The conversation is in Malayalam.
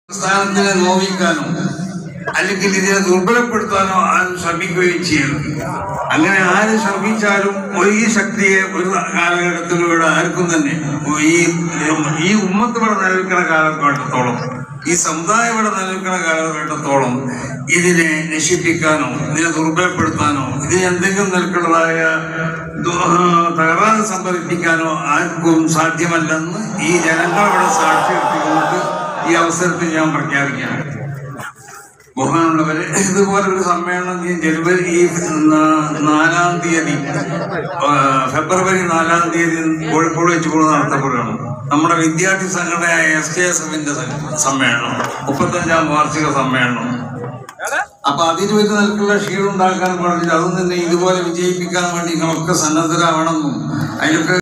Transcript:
സ്ഥാനത്തിനെ നോവിക്കാനോ അല്ലെങ്കിൽ ഇതിനെ ദുർബലപ്പെടുത്താനോ ആരും ശ്രമിക്കുകയും ചെയ്യരുത് അങ്ങനെ ആര് ശ്രമിച്ചാലും ഒരു ഈ ശക്തിയെ ഒരു കാലഘട്ടത്തിലും ഇവിടെ ആർക്കും തന്നെ ഈ ഈ ഉമ്മത്ത് ഇവിടെ നിലനിൽക്കുന്ന കാലഘട്ടത്തോളം ഈ സമുദായം ഇവിടെ നിലനിൽക്കുന്ന കാലഘട്ടത്തോളം ഇതിനെ നശിപ്പിക്കാനോ ഇതിനെ ദുർബലപ്പെടുത്താനോ ഇതിന് എന്തെങ്കിലും നിലക്കുള്ളതായ ദു- ആ, തകരാറ് സംഭവിപ്പിക്കാനോ ആർക്കും സാധ്യമല്ലെന്ന് ഈ ജനങ്ങളിവിടെ സാക്ഷി നിർത്തിക്കൊണ്ട് ഈ അവസരത്തിൽ ഞാൻ പ്രഖ്യാപിക്കുകയാണ് ബഹുമാനുള്ളവര് ഇതുപോലെ ഒരു സമ്മേളനം ഈ ജനുവരി ഈ നാ- നാലാം തീയതി ആ, ഫെബ്രുവരി നാലാം തീയതി കോഴിക്കോട് വെച്ച് കൂടെ നടത്തപ്പെടുകയാണ് നമ്മുടെ വിദ്യാർത്ഥി സംഘടനയായ എസ് കെ എസ് എഫിന്റെ സമ്മേളനം മുപ്പത്തഞ്ചാം വാർഷിക സമ്മേളനം അപ്പൊ അതിന് ഒരു നിലക്കുള്ള ക്ഷീണം ഉണ്ടാക്കാൻ പറഞ്ഞിട്ട് അതും തന്നെ ഇതുപോലെ വിജയിപ്പിക്കാൻ വേണ്ടി നിങ്ങളൊക്കെ സന്നദ്ധരാവണമെന്നും അതിലൊക്കെ